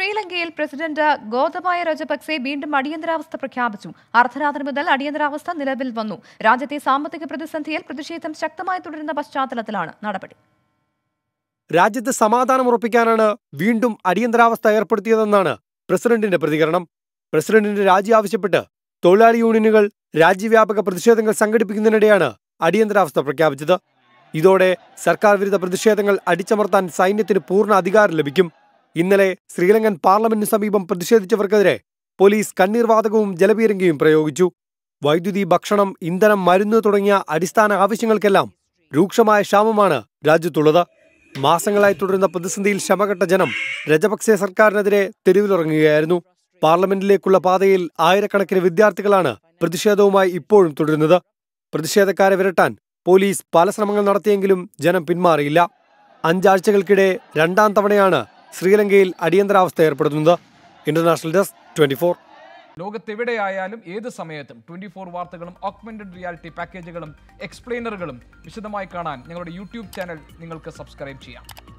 ശ്രീലങ്കയിൽ പ്രസിഡന്റ് ഗോതബായ രജപക്സെ വീണ്ടും അടിയന്തരാവസ്ഥ പ്രഖ്യാപിച്ചു അർദ്ധരാത്രി മുതൽ അടിയന്തരാവസ്ഥ നിലവിൽ വന്നു രാജ്യത്തെ സാമ്പത്തിക പ്രതിസന്ധിയിൽ പ്രതിഷേധം ശക്തമായി തുടരുന്ന പശ്ചാത്തലത്തിലാണ് നടപടി രാജ്യത്ത് സമാധാനം ഉറപ്പിക്കാനാണ് വീണ്ടും അടിയന്തരാവസ്ഥ ഏർപ്പെടുത്തിയതെന്നാണ് പ്രസിഡന്റിന്റെ പ്രതികരണം പ്രസിഡന്റിന്റെ രാജി ആവശ്യപ്പെട്ട് തൊഴിലാളി യൂണിയനുകൾ രാജ്യവ്യാപക പ്രതിഷേധങ്ങൾ സംഘടിപ്പിക്കുന്നതിനിടെയാണ് അടിയന്തരാവസ്ഥ പ്രഖ്യാപിച്ചത് ഇതോടെ സർക്കാർ വിരുദ്ധ പ്രതിഷേധങ്ങൾ അടിച്ചമർത്താൻ സൈന്യത്തിന് പൂർണ്ണ അധികാരം ലഭിക്കും ഇന്നലെ ശ്രീലങ്കൻ പാർലമെന്റിന് സമീപം പ്രതിഷേധിച്ചവർക്കെതിരെ പോലീസ് കണ്ണീർവാതകവും ജലപീരങ്കിയും പ്രയോഗിച്ചു വൈദ്യുതി ഭക്ഷണം ഇന്ധനം മരുന്ന് തുടങ്ങിയ അടിസ്ഥാന ആവശ്യങ്ങൾക്കെല്ലാം രൂക്ഷമായ ക്ഷാമമാണ് രാജ്യത്തുള്ളത് മാസങ്ങളായി തുടരുന്ന പ്രതിസന്ധിയിൽ ശമകെട്ട ജനം രജപക്സെ സർക്കാരിനെതിരെ തെരുവിലിറങ്ങുകയായിരുന്നു പാർലമെന്റിലേക്കുള്ള പാതയിൽ ആയിരക്കണക്കിന് വിദ്യാർത്ഥികളാണ് പ്രതിഷേധവുമായി ഇപ്പോഴും തുടരുന്നത് പ്രതിഷേധക്കാരെ വിരട്ടാൻ പോലീസ് പല ശ്രമങ്ങൾ നടത്തിയെങ്കിലും ജനം പിന്മാറിയില്ല അഞ്ചാഴ്ചകൾക്കിടെ രണ്ടാം തവണയാണ് ശ്രീലങ്കയിൽ അടിയന്തരാവസ്ഥ ഏർപ്പെടുത്തുന്നത് ഇന്റർനാഷണൽ ഡെസ്ക് ട്വന്റി ലോകത്തെവിടെയായാലും ഏത് സമയത്തും ട്വന്റി ഫോർ വാർത്തകളും ഓഗ്മെന്റഡ് റിയാലിറ്റി പാക്കേജുകളും എക്സ്പ്ലെയിനറുകളും വിശദമായി കാണാൻ ഞങ്ങളുടെ യൂട്യൂബ് ചാനൽ നിങ്ങൾക്ക് സബ്സ്ക്രൈബ് ചെയ്യാം